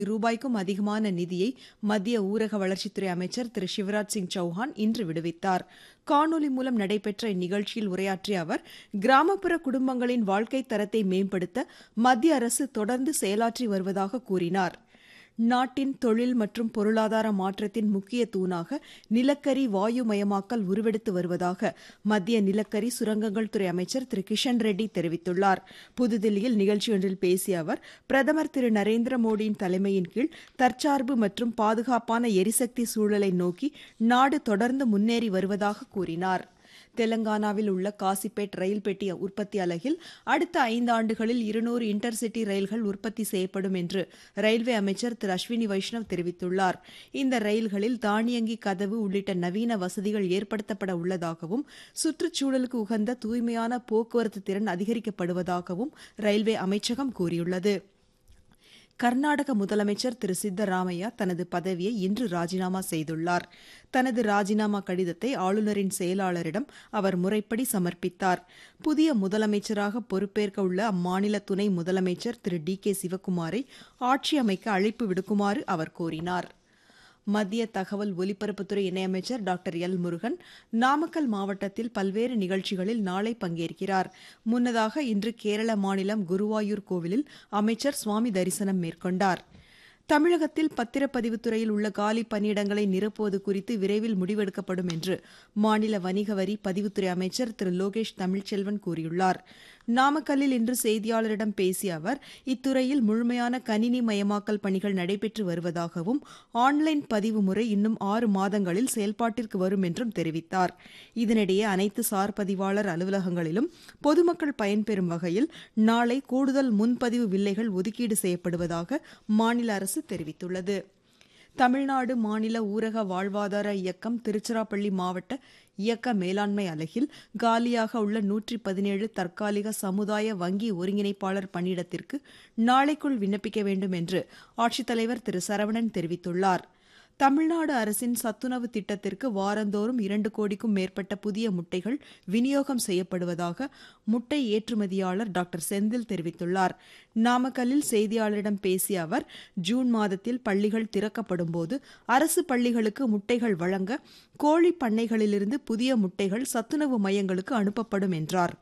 ரூபாய்க்கும் அதிகமான நிதியை மத்திய ஊரக வளர்ச்சித்துறை அமைச்சர் திரு சிவராஜ் சிங் சௌஹான் இன்று விடுவித்தார் காணொலி மூலம் நடைபெற்ற இந்நிகழ்ச்சியில் உரையாற்றிய அவர் கிராமப்புற குடும்பங்களின் வாழ்க்கை தரத்தை மேம்படுத்த மத்திய அரசு தொடர்ந்து செயலாற்றி வருவதாக கூறினார் நாட்டின் தொழில் மற்றும் பொருளாதார மாற்றத்தின் முக்கிய தூணாக நிலக்கரி வாயுமயமாக்கல் உருவெடுத்து வருவதாக மத்திய நிலக்கரி சுரங்கங்கள் துறை அமைச்சர் திரு கிஷன் ரெட்டி தெரிவித்துள்ளார் புதுதில்லியில் நிகழ்ச்சியொன்றில் பேசிய அவர் பிரதமர் திரு நரேந்திர மோடியின் தலைமையின் கீழ் தற்சார்பு மற்றும் பாதுகாப்பான எரிசக்தி சூழலை நோக்கி நாடு தொடர்ந்து முன்னேறி வருவதாக கூறினார் தெலங்கானாவில் உள்ள காசிப்பேட் ரயில் பெட்டி உற்பத்தி அலகில் அடுத்த ஐந்து ஆண்டுகளில் இருநூறு இன்டர்சிட்டி ரயில்கள் உற்பத்தி செய்யப்படும் என்று ரயில்வே அமைச்சர் திரு அஸ்வினி வைஷ்ணவ் தெரிவித்துள்ளார் இந்த ரயில்களில் தானியங்கி கதவு உள்ளிட்ட நவீன வசதிகள் ஏற்படுத்தப்பட உள்ளதாகவும் சுற்றுச்சூழலுக்கு உகந்த தூய்மையான போக்குவரத்து திறன் அதிகரிக்கப்படுவதாகவும் ரயில்வே அமைச்சகம் கூறியுள்ளது கர்நாடக முதலமைச்சர் திரு சித்தராமையா தனது பதவியை இன்று ராஜினாமா செய்துள்ளார் தனது ராஜினாமா கடிதத்தை ஆளுநரின் செயலாளரிடம் அவர் முறைப்படி சமர்ப்பித்தார் புதிய முதலமைச்சராக பொறுப்பேற்க உள்ள அம்மாநில துணை முதலமைச்சர் திரு டி கே சிவக்குமாரை ஆட்சி அமைக்க அழைப்பு விடுக்குமாறு அவர் கோரினார் மத்திய தகவல் ஒலிபரப்புத்துறை இணையமைச்சர் டாக்டர் எல் முருகன் நாமக்கல் மாவட்டத்தில் பல்வேறு நிகழ்ச்சிகளில் நாளை பங்கேற்கிறார் முன்னதாக இன்று கேரள மாநிலம் குருவாயூர் கோவிலில் அமைச்சர் சுவாமி தரிசனம் மேற்கொண்டார் தமிழகத்தில் பத்திரப்பதிவுத்துறையில் உள்ள காலி பணியிடங்களை நிரப்புவது குறித்து விரைவில் முடிவெடுக்கப்படும் என்று மாநில வணிக வரி பதிவுத்துறை அமைச்சர் திரு லோகேஷ் தமிழ்ச்செல்வன் கூறியுள்ளார் நாமக்கல்லில் இன்று செய்தியாளரிடம் பேசிய அவர் இத்துறையில் முழுமையான கணினி மயமாக்கல் பணிகள் நடைபெற்று வருவதாகவும் ஆன்லைன் பதிவு முறை இன்னும் ஆறு மாதங்களில் செயல்பாட்டிற்கு வரும் என்றும் தெரிவித்தார் இதனிடையே அனைத்து சார் பதிவாளர் அலுவலகங்களிலும் பொதுமக்கள் பயன்பெறும் வகையில் நாளை கூடுதல் முன்பதிவு வில்லைகள் ஒதுக்கீடு செய்யப்படுவதாக மாநில அரசு தெரிவித்துள்ளது தமிழ்நாடு மாநில ஊரக வாழ்வாதார இயக்கம் திருச்சிராப்பள்ளி மாவட்ட இயக்க மேலாண்மை அலகில் காலியாக உள்ள நூற்றி பதினேழு தற்காலிக சமுதாய வங்கி ஒருங்கிணைப்பாளர் பணியிடத்திற்கு நாளைக்குள் விண்ணப்பிக்க வேண்டும் என்று ஆட்சித்தலைவர் திரு சரவணன் தெரிவித்துள்ளார் தமிழ்நாடு அரசின் சத்துணவு திட்டத்திற்கு வாரந்தோறும் இரண்டு கோடிக்கும் மேற்பட்ட புதிய முட்டைகள் விநியோகம் செய்யப்படுவதாக முட்டை ஏற்றுமதியாளர் டாக்டர் செந்தில் தெரிவித்துள்ளார் நாமக்கல்லில் செய்தியாளரிடம் பேசிய அவர் ஜூன் மாதத்தில் பள்ளிகள் திறக்கப்படும் போது அரசு பள்ளிகளுக்கு முட்டைகள் வழங்க கோழி பண்ணைகளிலிருந்து புதிய முட்டைகள் சத்துணவு மையங்களுக்கு அனுப்பப்படும் என்றார்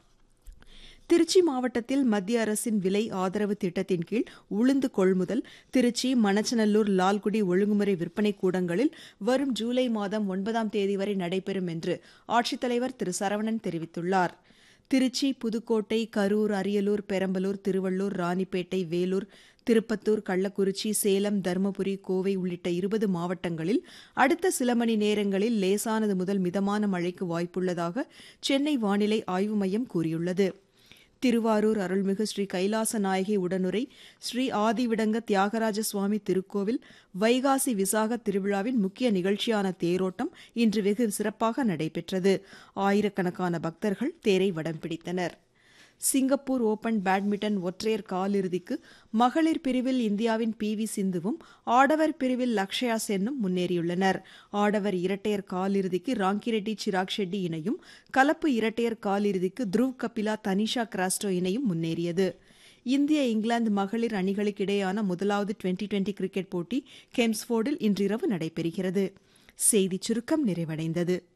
திருச்சி மாவட்டத்தில் மத்திய அரசின் விலை ஆதரவு திட்டத்தின் கீழ் உளுந்து கொள்முதல் திருச்சி மணச்சநல்லூர் லால்குடி ஒழுங்குமுறை விற்பனை கூடங்களில் வரும் ஜூலை மாதம் ஒன்பதாம் தேதி வரை நடைபெறும் என்று ஆட்சித்தலைவர் திரு சரவணன் தெரிவித்துள்ளார் திருச்சி புதுக்கோட்டை கரூர் அரியலூர் பெரம்பலூர் திருவள்ளூர் ராணிப்பேட்டை வேலூர் திருப்பத்தூர் கள்ளக்குறிச்சி சேலம் தருமபுரி கோவை உள்ளிட்ட இருபது மாவட்டங்களில் அடுத்த சில மணி நேரங்களில் லேசானது முதல் மிதமான மழைக்கு வாய்ப்புள்ளதாக சென்னை வானிலை ஆய்வு மையம் கூறியுள்ளது திருவாரூர் அருள்மிகு ஸ்ரீ கைலாச நாயகி உடனுரை ஸ்ரீ ஆதிவிடங்க தியாகராஜ சுவாமி திருக்கோவில் வைகாசி விசாக திருவிழாவின் முக்கிய நிகழ்ச்சியான தேரோட்டம் இன்று வெகு சிறப்பாக நடைபெற்றது ஆயிரக்கணக்கான பக்தர்கள் தேரை வடம் பிடித்தனர் சிங்கப்பூர் ஓபன் பேட்மிண்டன் ஒற்றையர் காலிறுதிக்கு மகளிர் பிரிவில் இந்தியாவின் பி வி சிந்துவும் ஆடவர் பிரிவில் லக்ஷயா சென்னும் முன்னேறியுள்ளனர் ஆடவர் இரட்டையர் காலிறுதிக்கு ராங்கிரெட்டி சிராக் ஷெட்டி இணையும் கலப்பு இரட்டையர் காலிறுதிக்கு த்ருவ் கபிலா தனிஷா கிராஸ்டோ இணையும் முன்னேறியது இந்திய இங்கிலாந்து மகளிர் அணிகளுக்கு இடையேயான முதலாவது டுவெண்டி டுவெண்டி கிரிக்கெட் போட்டி கெம்ஸ்போர்டில் இன்றிரவு நடைபெறுகிறது செய்திச் சுருக்கம் நிறைவடைந்தது